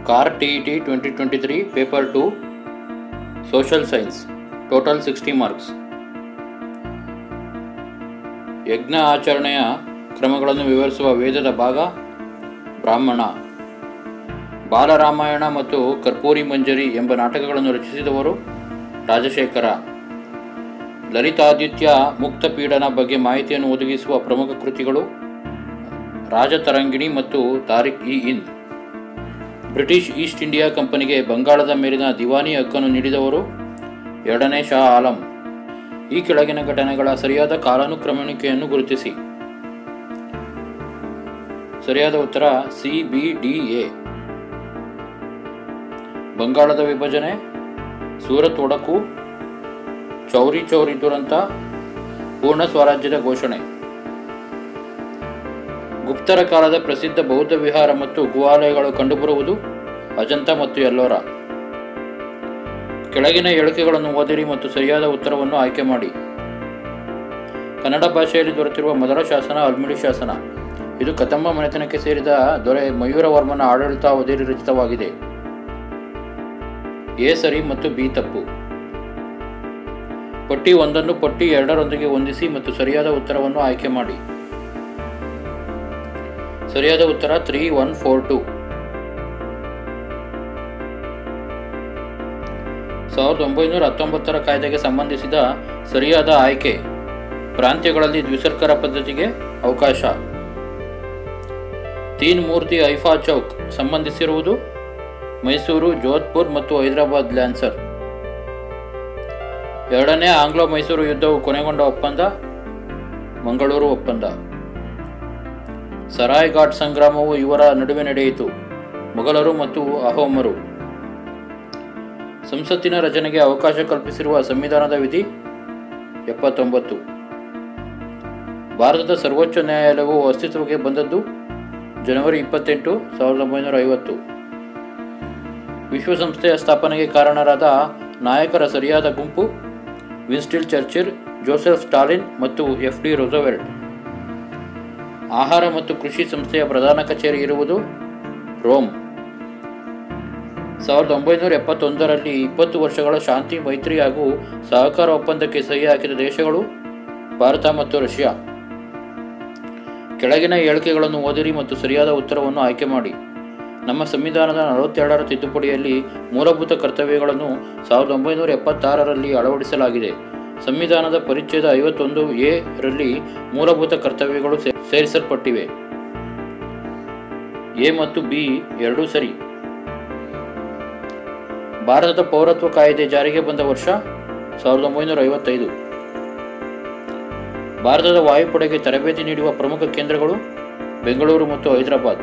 car T E T twenty twenty three paper two social science total sixty marks ಯಜ್ಞ ಆಚರಣೆಯ ಕ್ರಮಗಳನ್ನು ವಿವರಿಸುವ ವೇದದ ಭಾಗ ಬ್ರಾಹ್ಮಣ ಬಾಲರಾಮಾಯಣ ಮತ್ತು ಕರ್ಪೂರಿ ಮಂಜರಿ ಎಂಬ ನಾಟಕಗಳನ್ನು ರಚಿಸಿದವರು ರಾಜಶೇಖರ ಲಲಿತಾದಿತ್ಯ ಮುಕ್ತ ಪೀಡನ ಬಗ್ಗೆ ಮಾಹಿತಿಯನ್ನು ಒದಗಿಸುವ ಪ್ರಮುಖ ಕೃತಿಗಳು ರಾಜತರಂಗಿಣಿ ಮತ್ತು ತಾರಿಕ್ ಇ ಇಂದ್ ಬ್ರಿಟಿಷ್ ಈಸ್ಟ್ ಇಂಡಿಯಾ ಕಂಪನಿಗೆ ಬಂಗಾಳದ ಮೇಲಿನ ದಿವಾನಿ ಹಕ್ಕನ್ನು ನೀಡಿದವರು ಎರಡನೇ ಶಾ ಆಲಂ ಈ ಕೆಳಗಿನ ಘಟನೆಗಳ ಸರಿಯಾದ ಕಾಲಾನುಕ್ರಮಣಿಕೆಯನ್ನು ಗುರುತಿಸಿ ಸರಿಯಾದ ಉತ್ತರ ಸಿ ಬಿ ಡಿ ಎ ಬಂಗಾಳದ ವಿಭಜನೆ ಸೂರತ್ ಒಡಕು ಚೌರಿ ಚೌರಿ ದುರಂತ ಪೂರ್ಣ ಸ್ವರಾಜ್ಯದ ಘೋಷಣೆ ಗುಪ್ತರ ಕಾಲದ ಪ್ರಸಿದ್ಧ ಬೌದ್ಧ ವಿಹಾರ ಮತ್ತು ಗುಹಾಲಯಗಳು ಕಂಡುಬರುವುದು ಅಜಂತ ಮತ್ತು ಎಲ್ಲೋರ ಕೆಳಗಿನ ಹೇಳಿಕೆಗಳನ್ನು ಓದಿರಿ ಮತ್ತು ಸರಿಯಾದ ಉತ್ತರವನ್ನು ಆಯ್ಕೆ ಮಾಡಿ ಕನ್ನಡ ಭಾಷೆಯಲ್ಲಿ ದೊರೆತಿರುವ ಮೊದಲ ಶಾಸನ ಅಲ್ಮಿಡಿ ಶಾಸನ ಇದು ಕದಂಬ ಮನೆತನಕ್ಕೆ ಸೇರಿದ ದೊರೆ ಮಯೂರವರ್ಮನ ಆಡಳಿತಾವಧಿಯಲ್ಲಿ ರಚಿತವಾಗಿದೆ ಎ ಸರಿ ಮತ್ತು ಬಿ ತಪ್ಪು ಪಟ್ಟಿ ಒಂದನ್ನು ಪಟ್ಟಿ ಎರಡರೊಂದಿಗೆ ಹೊಂದಿಸಿ ಮತ್ತು ಸರಿಯಾದ ಉತ್ತರವನ್ನು ಆಯ್ಕೆ ಮಾಡಿ ಸರಿಯಾದ ಉತ್ತರ ತ್ರೀ ಒನ್ ಫೋರ್ ಟು ಸಾವಿರದ ಒಂಬೈನೂರ ಹತ್ತೊಂಬತ್ತರ ಕಾಯ್ದೆಗೆ ಸಂಬಂಧಿಸಿದ ಸರಿಯಾದ ಆಯ್ಕೆ ಪ್ರಾಂತ್ಯಗಳಲ್ಲಿ ದ್ವಿಸರ್ಕರ ಪದ್ಧತಿಗೆ ಅವಕಾಶ ತೀನ್ ಮೂರ್ತಿ ಐಫಾ ಚೌಕ್ ಸಂಬಂಧಿಸಿರುವುದು ಮೈಸೂರು ಜೋಧ್ಪುರ್ ಮತ್ತು ಹೈದರಾಬಾದ್ ಲ್ಯಾನ್ಸರ್ ಎರಡನೇ ಆಂಗ್ಲೋ ಮೈಸೂರು ಯುದ್ಧವು ಕೊನೆಗೊಂಡ ಒಪ್ಪಂದ ಮಂಗಳೂರು ಒಪ್ಪಂದ ಸರಾಯ್ ಘಾಟ್ ಸಂಗ್ರಾಮವು ಇವರ ನಡುವೆ ನಡೆಯಿತು ಮೊಘಲರು ಮತ್ತು ಅಹೋಮರು ಸಂಸತ್ತಿನ ರಚನೆಗೆ ಅವಕಾಶ ಕಲ್ಪಿಸಿರುವ ಸಂವಿಧಾನದ ವಿಧಿ ಎಪ್ಪತ್ತೊಂಬತ್ತು ಭಾರತದ ಸರ್ವೋಚ್ಚ ನ್ಯಾಯಾಲಯವು ಅಸ್ತಿತ್ವಕ್ಕೆ ಬಂದದ್ದು ಜನವರಿ ಇಪ್ಪತ್ತೆಂಟು ಸಾವಿರದ ಒಂಬೈನೂರ ಐವತ್ತು ವಿಶ್ವಸಂಸ್ಥೆಯ ಸ್ಥಾಪನೆಗೆ ಕಾರಣರಾದ ನಾಯಕರ ಸರಿಯಾದ ಗುಂಪು ವಿನ್ಸ್ಟಿಲ್ ಚರ್ಚಿಲ್ ಜೋಸೆಫ್ ಸ್ಟಾಲಿನ್ ಮತ್ತು ಎಫ್ ಡಿ ರೋಸವೆಲ್ಟ್ ಆಹಾರ ಮತ್ತು ಕೃಷಿ ಸಂಸ್ಥೆಯ ಪ್ರಧಾನ ಕಚೇರಿ ಇರುವುದು ರೋಮ್ ಸಾವಿರದ ಒಂಬೈನೂರ ಎಪ್ಪತ್ತೊಂದರಲ್ಲಿ ಇಪ್ಪತ್ತು ವರ್ಷಗಳ ಶಾಂತಿ ಮೈತ್ರಿ ಹಾಗೂ ಸಹಕಾರ ಒಪ್ಪಂದಕ್ಕೆ ಸಹಿ ಹಾಕಿದ ದೇಶಗಳು ಭಾರತ ಮತ್ತು ರಷ್ಯಾ ಕೆಳಗಿನ ಹೇಳಿಕೆಗಳನ್ನು ಓದಿರಿ ಮತ್ತು ಸರಿಯಾದ ಉತ್ತರವನ್ನು ಆಯ್ಕೆ ಮಾಡಿ ನಮ್ಮ ಸಂವಿಧಾನದ ನಲವತ್ತೆರಡರ ತಿದ್ದುಪಡಿಯಲ್ಲಿ ಮೂಲಭೂತ ಕರ್ತವ್ಯಗಳನ್ನು ಸಾವಿರದ ಒಂಬೈನೂರ ಎಪ್ಪತ್ತಾರರಲ್ಲಿ ಅಳವಡಿಸಲಾಗಿದೆ ಸಂವಿಧಾನದ ಪರಿಚ್ಛೇದ ಐವತ್ತೊಂದು ಎ ರಲ್ಲಿ ಮೂಲಭೂತ ಕರ್ತವ್ಯಗಳು ಸೇ- ಸೇರಿಸಲ್ಪಟ್ಟಿವೆ ಎ ಮತ್ತು ಬಿ ಎರಡೂ ಸರಿ ಭಾರತದ ಪೌರತ್ವ ಕಾಯ್ದೆ ಜಾರಿಗೆ ಬಂದ ವರ್ಷ ಸಾವಿರದ ಒಂಬೈನೂರ ಐವತ್ತೈದು ಭಾರತದ ವಾಯುಪಡೆಗೆ ತರಬೇತಿ ನೀಡುವ ಪ್ರಮುಖ ಕೇಂದ್ರಗಳು ಬೆಂಗಳೂರು ಮತ್ತು ಹೈದರಾಬಾದ್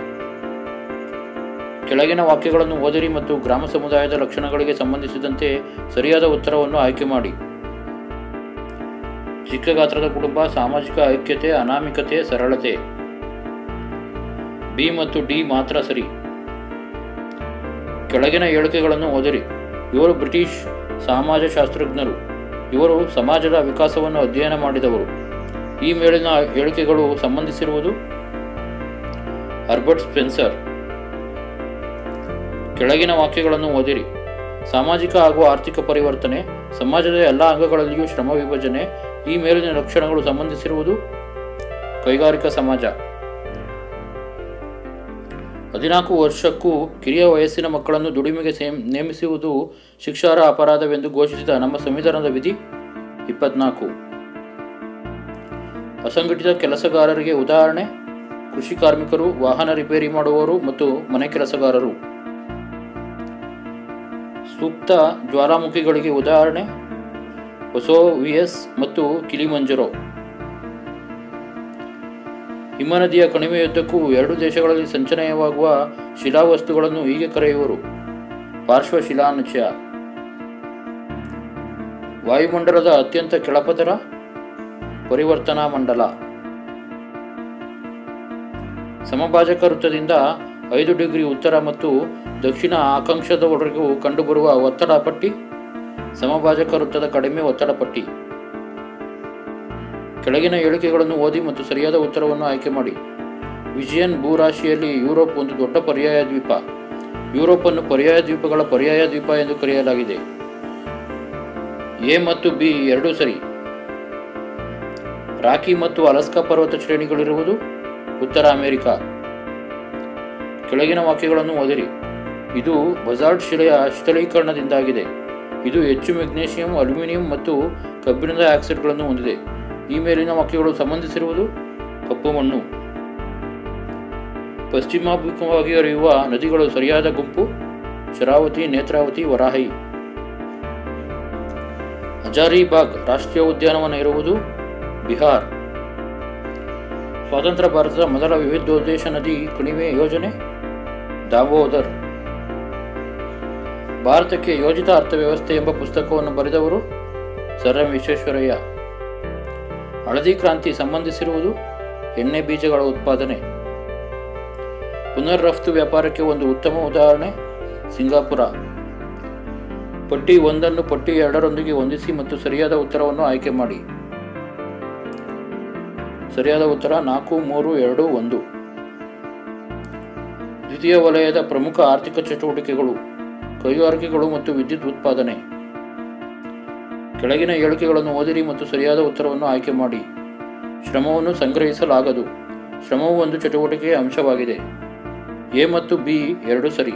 ಕೆಳಗಿನ ವಾಕ್ಯಗಳನ್ನು ಓದಿರಿ ಮತ್ತು ಗ್ರಾಮ ಸಮುದಾಯದ ಲಕ್ಷಣಗಳಿಗೆ ಸಂಬಂಧಿಸಿದಂತೆ ಸರಿಯಾದ ಉತ್ತರವನ್ನು ಆಯ್ಕೆ ಮಾಡಿ ಚಿಕ್ಕ ಗಾತ್ರದ ಕುಟುಂಬ ಸಾಮಾಜಿಕ ಐಕ್ಯತೆ ಅನಾಮಿಕತೆ ಸರಳತೆ ಬಿ ಮತ್ತು ಡಿ ಮಾತ್ರ ಸರಿ ಕೆಳಗಿನ ಹೇಳಿಕೆಗಳನ್ನು ಓದಿರಿ ಇವರು ಬ್ರಿಟಿಷ್ ಸಮಾಜಶಾಸ್ತ್ರಜ್ಞರು ಇವರು ಸಮಾಜದ ವಿಕಾಸವನ್ನು ಅಧ್ಯಯನ ಮಾಡಿದವರು ಈ ಮೇಲಿನ ಹೇಳಿಕೆಗಳು ಸಂಬಂಧಿಸಿರುವುದು ಹರ್ಬರ್ಟ್ ಸ್ಪೆನ್ಸರ್ ಕೆಳಗಿನ ವಾಕ್ಯಗಳನ್ನು ಓದಿರಿ ಸಾಮಾಜಿಕ ಹಾಗೂ ಆರ್ಥಿಕ ಪರಿವರ್ತನೆ ಸಮಾಜದ ಎಲ್ಲ ಅಂಗಗಳಲ್ಲಿಯೂ ಶ್ರಮ ವಿಭಜನೆ ಈ ಮೇಲಿನ ಲಕ್ಷಣಗಳು ಸಂಬಂಧಿಸಿರುವುದು ಕೈಗಾರಿಕಾ ಸಮಾಜ ಹದಿನಾಲ್ಕು ವರ್ಷಕ್ಕೂ ಕಿರಿಯ ವಯಸ್ಸಿನ ಮಕ್ಕಳನ್ನು ದುಡಿಮೆಗೆ ಸೇಮ್ ನೇಮಿಸುವುದು ಶಿಕ್ಷಾರ್ಹ ಅಪರಾಧವೆಂದು ಘೋಷಿಸಿದ ನಮ್ಮ ಸಂವಿಧಾನದ ವಿಧಿ ಇಪ್ಪತ್ನಾಲ್ಕು ಅಸಂಘಟಿತ ಕೆಲಸಗಾರರಿಗೆ ಉದಾಹರಣೆ ಕೃಷಿ ಕಾರ್ಮಿಕರು ವಾಹನ ರಿಪೇರಿ ಮಾಡುವವರು ಮತ್ತು ಮನೆ ಕೆಲಸಗಾರರು ಸೂಕ್ತ ಜ್ವಾಲಾಮುಖಿಗಳಿಗೆ ಉದಾಹರಣೆ ಒಸೋವಿಯಸ್ ಮತ್ತು ಕಿಲಿಮಂಜರೋ ಹಿಮನದಿಯ ಕಣಿವೆಯುದ್ದಕ್ಕೂ ಎರಡು ದೇಶಗಳಲ್ಲಿ ಸಂಚಯನವಾಗುವ ಶಿಲಾವಸ್ತುಗಳನ್ನು ಹೀಗೆ ಕರೆಯುವರು ಪಾರ್ಶ್ವ ಶಿಲಾನುಚಯ ವಾಯುಮಂಡಲದ ಅತ್ಯಂತ ಕೆಳಪದರ ಪರಿವರ್ತನಾ ಮಂಡಲ ಸಮಭಾಜಕ ವೃತ್ತದಿಂದ ಐದು ಡಿಗ್ರಿ ಉತ್ತರ ಮತ್ತು ದಕ್ಷಿಣ ಆಕಾಂಕ್ಷದವರೆಗೂ ಕಂಡುಬರುವ ಒತ್ತಡ ಪಟ್ಟಿ ಸಮಭಾಜಕ ವೃತ್ತದ ಕಡಿಮೆ ಒತ್ತಡ ಪಟ್ಟಿ ಕೆಳಗಿನ ಹೇಳಿಕೆಗಳನ್ನು ಓದಿ ಮತ್ತು ಸರಿಯಾದ ಉತ್ತರವನ್ನು ಆಯ್ಕೆ ಮಾಡಿ ವಿಜಿಯನ್ ಭೂರಾಶಿಯಲ್ಲಿ ಯುರೋಪ್ ಒಂದು ದೊಡ್ಡ ಪರ್ಯಾಯ ದ್ವೀಪ ಯುರೋಪನ್ನು ಪರ್ಯಾಯ ದ್ವೀಪಗಳ ಪರ್ಯಾಯ ದ್ವೀಪ ಎಂದು ಕರೆಯಲಾಗಿದೆ ಎ ಮತ್ತು ಬಿ ಎರಡೂ ಸರಿ ರಾಕಿ ಮತ್ತು ಅಲಸ್ಕಾ ಪರ್ವತ ಶ್ರೇಣಿಗಳಿರುವುದು ಉತ್ತರ ಅಮೆರಿಕ ಕೆಳಗಿನ ವಾಕ್ಯಗಳನ್ನು ಓದಿರಿ ಇದು ಬಜಾಲ್ಟ್ ಶಿಲೆಯ ಶೀತಳೀಕರಣದಿಂದಾಗಿದೆ ಇದು ಹೆಚ್ಚು ಮೆಗ್ನೀಷಿಯಂ ಅಲ್ಯೂಮಿನಿಯಂ ಮತ್ತು ಕಬ್ಬಿಣದ ಆಕ್ಸೈಡ್ಗಳನ್ನು ಹೊಂದಿದೆ ಈ ಮೇಲಿನ ವಾಕ್ಯಗಳು ಸಂಬಂಧಿಸಿರುವುದು ಕಪ್ಪು ಮಣ್ಣು ಪಶ್ಚಿಮಾಭಿಮುಖವಾಗಿ ಹರಿಯುವ ನದಿಗಳು ಸರಿಯಾದ ಗುಂಪು ಶರಾವತಿ ನೇತ್ರಾವತಿ ವರಾಹಿ ಹಜಾರಿಬಾಗ್ ರಾಷ್ಟ್ರೀಯ ಉದ್ಯಾನವನ ಇರುವುದು ಬಿಹಾರ್ ಸ್ವಾತಂತ್ರ್ಯ ಭಾರತದ ಮೊದಲ ವಿವಿಧೋದ್ದೇಶ ನದಿ ಕಣಿವೆ ಯೋಜನೆ ದಾಮೋದರ್ ಭಾರತಕ್ಕೆ ಯೋಜಿತ ಅರ್ಥವ್ಯವಸ್ಥೆ ಎಂಬ ಪುಸ್ತಕವನ್ನು ಬರೆದವರು ಸರ್ ಎಂ ವಿಶ್ವೇಶ್ವರಯ್ಯ ಹಳದಿ ಕ್ರಾಂತಿ ಸಂಬಂಧಿಸಿರುವುದು ಎಣ್ಣೆ ಬೀಜಗಳ ಉತ್ಪಾದನೆ ಪುನರ್ ರಫ್ತು ವ್ಯಾಪಾರಕ್ಕೆ ಒಂದು ಉತ್ತಮ ಉದಾಹರಣೆ ಸಿಂಗಾಪುರ ಪಟ್ಟಿ ಒಂದನ್ನು ಪಟ್ಟಿ ಎರಡರೊಂದಿಗೆ ಹೊಂದಿಸಿ ಮತ್ತು ಸರಿಯಾದ ಉತ್ತರವನ್ನು ಆಯ್ಕೆ ಮಾಡಿ ಸರಿಯಾದ ಉತ್ತರ ನಾಲ್ಕು ಮೂರು ಎರಡು ಒಂದು ದ್ವಿತೀಯ ವಲಯದ ಪ್ರಮುಖ ಆರ್ಥಿಕ ಚಟುವಟಿಕೆಗಳು ಕೈಗಾರಿಕೆಗಳು ಮತ್ತು ವಿದ್ಯುತ್ ಉತ್ಪಾದನೆ ಕೆಳಗಿನ ಹೇಳಿಕೆಗಳನ್ನು ಓದಿರಿ ಮತ್ತು ಸರಿಯಾದ ಉತ್ತರವನ್ನು ಆಯ್ಕೆ ಮಾಡಿ ಶ್ರಮವನ್ನು ಸಂಗ್ರಹಿಸಲಾಗದು ಶ್ರಮವು ಒಂದು ಚಟುವಟಿಕೆಯ ಅಂಶವಾಗಿದೆ ಎ ಮತ್ತು ಬಿ ಎರಡು ಸರಿ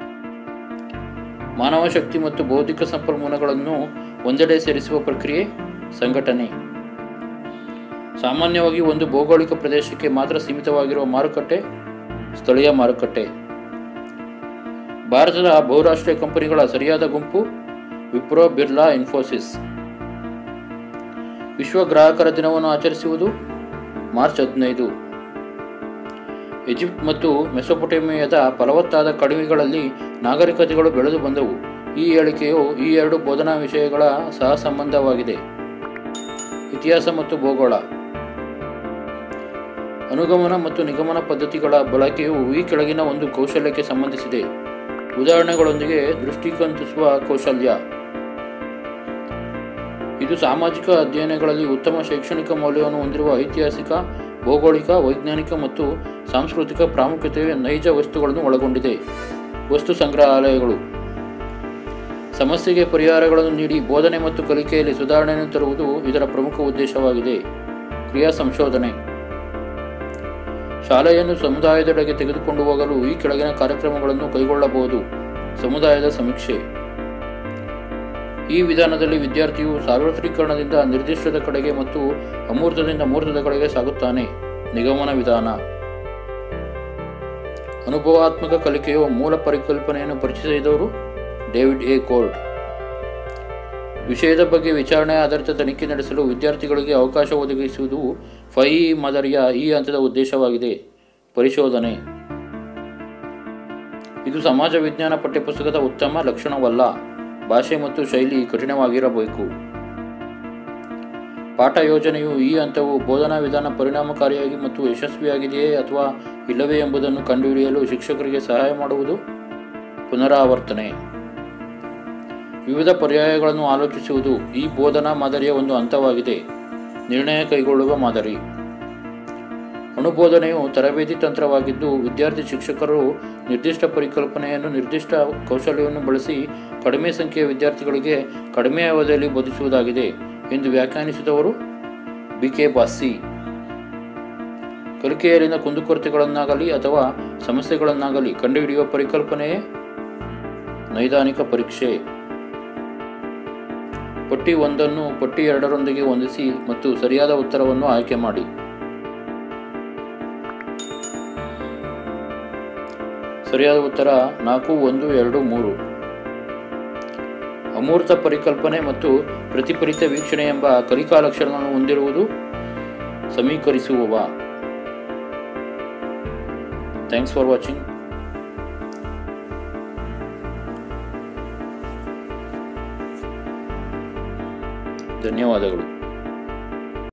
ಮಾನವ ಶಕ್ತಿ ಮತ್ತು ಬೌದ್ಧಿಕ ಸಂಪನ್ಮೂಲಗಳನ್ನು ಒಂದೆಡೆ ಸೇರಿಸುವ ಪ್ರಕ್ರಿಯೆ ಸಂಘಟನೆ ಸಾಮಾನ್ಯವಾಗಿ ಒಂದು ಭೌಗೋಳಿಕ ಪ್ರದೇಶಕ್ಕೆ ಮಾತ್ರ ಸೀಮಿತವಾಗಿರುವ ಮಾರುಕಟ್ಟೆ ಸ್ಥಳೀಯ ಮಾರುಕಟ್ಟೆ ಭಾರತದ ಬಹುರಾಷ್ಟ್ರೀಯ ಕಂಪನಿಗಳ ಸರಿಯಾದ ಗುಂಪು ವಿಪ್ರೋ ಬಿರ್ಲಾ ಇನ್ಫೋಸಿಸ್ ವಿಶ್ವ ಗ್ರಾಹಕರ ದಿನವನ್ನು ಆಚರಿಸುವುದು ಮಾರ್ಚ್ ಹದಿನೈದು ಈಜಿಪ್ಟ್ ಮತ್ತು ಮೆಸೊಪೊಟೇಮಿಯಾದ ಫಲವತ್ತಾದ ಕಣಿವೆಗಳಲ್ಲಿ ನಾಗರಿಕತೆಗಳು ಬೆಳೆದು ಬಂದವು ಈ ಹೇಳಿಕೆಯು ಈ ಎರಡು ಬೋಧನಾ ವಿಷಯಗಳ ಸಹ ಸಂಬಂಧವಾಗಿದೆ ಇತಿಹಾಸ ಮತ್ತು ಭೂಗೋಳ ಅನುಗಮನ ಮತ್ತು ನಿಗಮನ ಪದ್ಧತಿಗಳ ಬಳಕೆಯು ಈ ಕೆಳಗಿನ ಒಂದು ಕೌಶಲ್ಯಕ್ಕೆ ಸಂಬಂಧಿಸಿದೆ ಉದಾಹರಣೆಗಳೊಂದಿಗೆ ದೃಷ್ಟಿಕಂತಿಸುವ ಕೌಶಲ್ಯ ಇದು ಸಾಮಾಜಿಕ ಅಧ್ಯಯನಗಳಲ್ಲಿ ಉತ್ತಮ ಶೈಕ್ಷಣಿಕ ಮೌಲ್ಯವನ್ನು ಹೊಂದಿರುವ ಐತಿಹಾಸಿಕ ಭೌಗೋಳಿಕ ವೈಜ್ಞಾನಿಕ ಮತ್ತು ಸಾಂಸ್ಕೃತಿಕ ಪ್ರಾಮುಖ್ಯತೆಯ ನೈಜ ವಸ್ತುಗಳನ್ನು ಒಳಗೊಂಡಿದೆ ವಸ್ತು ಸಂಗ್ರಹಾಲಯಗಳು ಸಮಸ್ಯೆಗೆ ಪರಿಹಾರಗಳನ್ನು ನೀಡಿ ಬೋಧನೆ ಮತ್ತು ಕಲಿಕೆಯಲ್ಲಿ ಸುಧಾರಣೆಯನ್ನು ತರುವುದು ಇದರ ಪ್ರಮುಖ ಉದ್ದೇಶವಾಗಿದೆ ಕ್ರಿಯಾ ಸಂಶೋಧನೆ ಶಾಲೆಯನ್ನು ಸಮುದಾಯದೆಡೆಗೆ ತೆಗೆದುಕೊಂಡು ಹೋಗಲು ಈ ಕೆಳಗಿನ ಕಾರ್ಯಕ್ರಮಗಳನ್ನು ಕೈಗೊಳ್ಳಬಹುದು ಸಮುದಾಯದ ಸಮೀಕ್ಷೆ ಈ ವಿಧಾನದಲ್ಲಿ ವಿದ್ಯಾರ್ಥಿಯು ಸಾರ್ವತ್ರೀಕರಣದಿಂದ ನಿರ್ದಿಷ್ಟದ ಕಡೆಗೆ ಮತ್ತು ಅಮೂರ್ತದಿಂದ ಮೂರ್ತದ ಕಡೆಗೆ ಸಾಗುತ್ತಾನೆ ನಿಗಮನ ವಿಧಾನ ಅನುಭವಾತ್ಮಕ ಕಲಿಕೆಯ ಮೂಲ ಪರಿಕಲ್ಪನೆಯನ್ನು ಪರಿಚಯಿಸಿದವರು ಡೇವಿಡ್ ಎ ಕೋಲ್ಡ್ ವಿಷಯದ ಬಗ್ಗೆ ವಿಚಾರಣೆ ಆಧಾರಿತ ತನಿಖೆ ನಡೆಸಲು ವಿದ್ಯಾರ್ಥಿಗಳಿಗೆ ಅವಕಾಶ ಒದಗಿಸುವುದು ಫೈ ಮಾದರಿಯ ಈ ಹಂತದ ಉದ್ದೇಶವಾಗಿದೆ ಪರಿಶೋಧನೆ ಇದು ಸಮಾಜ ವಿಜ್ಞಾನ ಪಠ್ಯಪುಸ್ತಕದ ಉತ್ತಮ ಲಕ್ಷಣವಲ್ಲ ಭಾಷೆ ಮತ್ತು ಶೈಲಿ ಕಠಿಣವಾಗಿರಬೇಕು ಪಾಠ ಯೋಜನೆಯು ಈ ಹಂತವು ಬೋಧನಾ ವಿಧಾನ ಪರಿಣಾಮಕಾರಿಯಾಗಿ ಮತ್ತು ಯಶಸ್ವಿಯಾಗಿದೆಯೇ ಅಥವಾ ಇಲ್ಲವೇ ಎಂಬುದನ್ನು ಕಂಡುಹಿಡಿಯಲು ಶಿಕ್ಷಕರಿಗೆ ಸಹಾಯ ಮಾಡುವುದು ಪುನರಾವರ್ತನೆ ವಿವಿಧ ಪರ್ಯಾಯಗಳನ್ನು ಆಲೋಚಿಸುವುದು ಈ ಬೋಧನಾ ಮಾದರಿಯ ಒಂದು ಹಂತವಾಗಿದೆ ನಿರ್ಣಯ ಕೈಗೊಳ್ಳುವ ಮಾದರಿ ಅನುಬೋಧನೆಯು ತರಬೇತಿ ತಂತ್ರವಾಗಿದ್ದು ವಿದ್ಯಾರ್ಥಿ ಶಿಕ್ಷಕರು ನಿರ್ದಿಷ್ಟ ಪರಿಕಲ್ಪನೆಯನ್ನು ನಿರ್ದಿಷ್ಟ ಕೌಶಲ್ಯವನ್ನು ಬಳಸಿ ಕಡಿಮೆ ಸಂಖ್ಯೆಯ ವಿದ್ಯಾರ್ಥಿಗಳಿಗೆ ಕಡಿಮೆ ಅವಧಿಯಲ್ಲಿ ಬೋಧಿಸುವುದಾಗಿದೆ ಎಂದು ವ್ಯಾಖ್ಯಾನಿಸಿದವರು ಬಿ ಕೆ ಬಾಸಿ ಕಲಿಕೆಯಲ್ಲಿನ ಕುಂದುಕೊರತೆಗಳನ್ನಾಗಲಿ ಅಥವಾ ಸಮಸ್ಯೆಗಳನ್ನಾಗಲಿ ಕಂಡುಹಿಡಿಯುವ ಪರಿಕಲ್ಪನೆಯೇ ನೈದಾನಿಕ ಪರೀಕ್ಷೆ ಪಟ್ಟಿ ಒಂದನ್ನು ಪಟ್ಟಿ ಎರಡರೊಂದಿಗೆ ಹೊಂದಿಸಿ ಮತ್ತು ಸರಿಯಾದ ಉತ್ತರವನ್ನು ಆಯ್ಕೆ ಮಾಡಿ ಸರಿಯಾದ ಉತ್ತರ ನಾಲ್ಕು ಒಂದು ಎರಡು ಮೂರು ಅಮೂರ್ತ ಪರಿಕಲ್ಪನೆ ಮತ್ತು ಪ್ರತಿಫಲಿತ ವೀಕ್ಷಣೆ ಎಂಬ ಕಲಿಕಾ ಲಕ್ಷಣಗಳನ್ನು ಹೊಂದಿರುವುದು ಸಮೀಕರಿಸುವವ ಥ್ಯಾಂಕ್ಸ್ ಫಾರ್ ವಾಚಿಂಗ್ ಧನ್ಯವಾದಗಳು